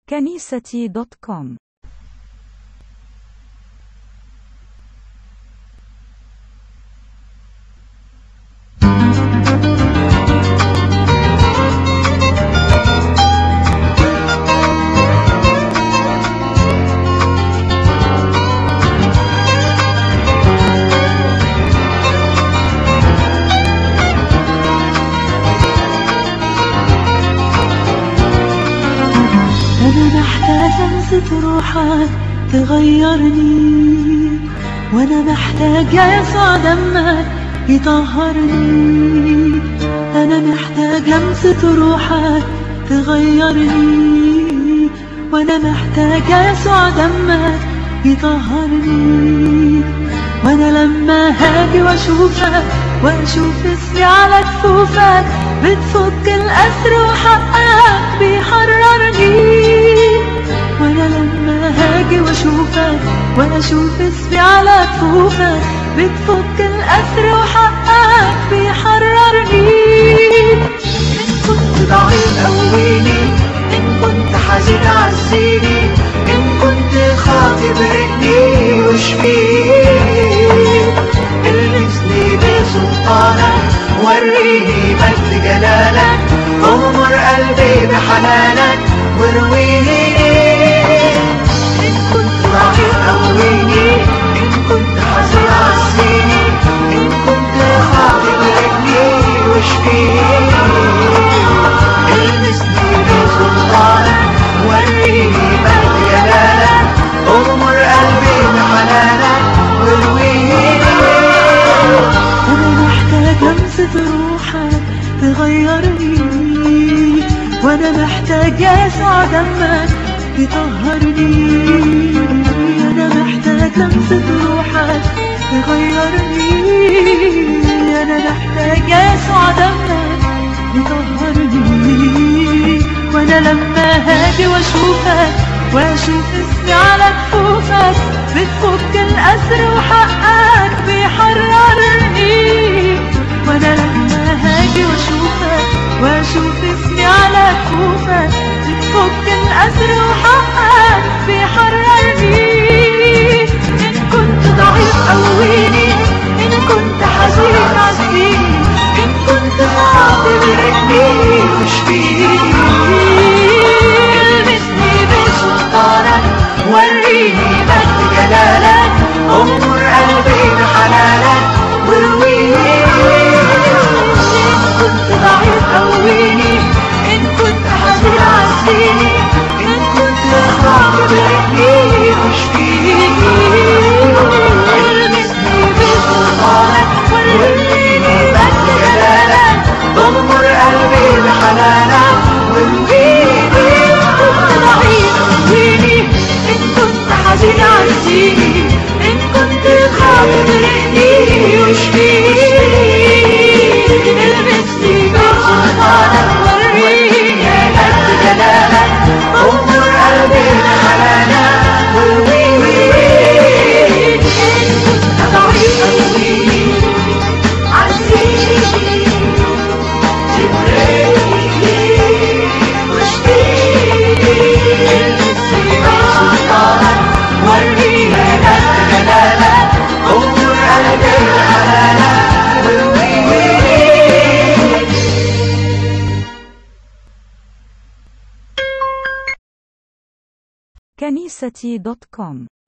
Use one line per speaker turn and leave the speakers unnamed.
كنيستي دوت كوم
أنا محتاج أمسك روحك تغيرني وأنا محتاج يا يسوع دمك يطهرني أنا محتاج أمسك روحك تغيرني وأنا محتاج يا يسوع دمك يطهرني وأنا لما هاجي وأشوفك وأشوف اسمي على كفوفك بتفك الأسر وحقك بيحررني وانا لما هاجي واشوفك واشوف اسمي على كفوفك بتفك الاسر وحقك بيحررني ان كنت ضعيف قويني ان كنت حزين عزيني ان كنت خاطي برقني واشفيني المسني بسلطانك وريني مجد جلالك اغمر قلبي بحنانك وارويني إن كنت ضعيف قويني إن كنت حزين عزيني إن كنت خاطي برجلي واشفيني المسني بسلطانك وريني مجد جلالك اغمر قلبي بحنانك وارويني أنا محتاج لمسة روحك تغيرني وأنا محتاج يسوع دمك يطهرني أنا محتاج لمسة روحك تغيرني أنا محتاج يسوع دمك يطهرني وأنا لما هاجي وأشوفك وأشوف اسمي على كفوفك بتفك الأسر وحقك بيحررني وانا لما هاجي واشوفك واشوف اسمي على كفوفك بتفك الاسر وحقك بيحررني ان كنت ضعيف قويني ان كنت حزين عزيني ان كنت خاطي برجلي واشفيني المسني بسلطانك وريني مجد جلالك امر قلبي بحنانك وارويني إن كنت ضعيف قويني إن كنت حزين عزيني إن كنت خاطي برجلي واشفيني المسني بسلطانك وريني مجد جلالك اغمر قلبي بحنانك وارويني إن كنت ضعيف قويني إن كنت حزين عزيني إن كنت خاطي برجلي واشفيني المسني بسلطانك وريني مجد جلالك اغمر قلبي بحنانك وارويني إن كنت ضعيف قويني عزيزي
كنيستي دوت كوم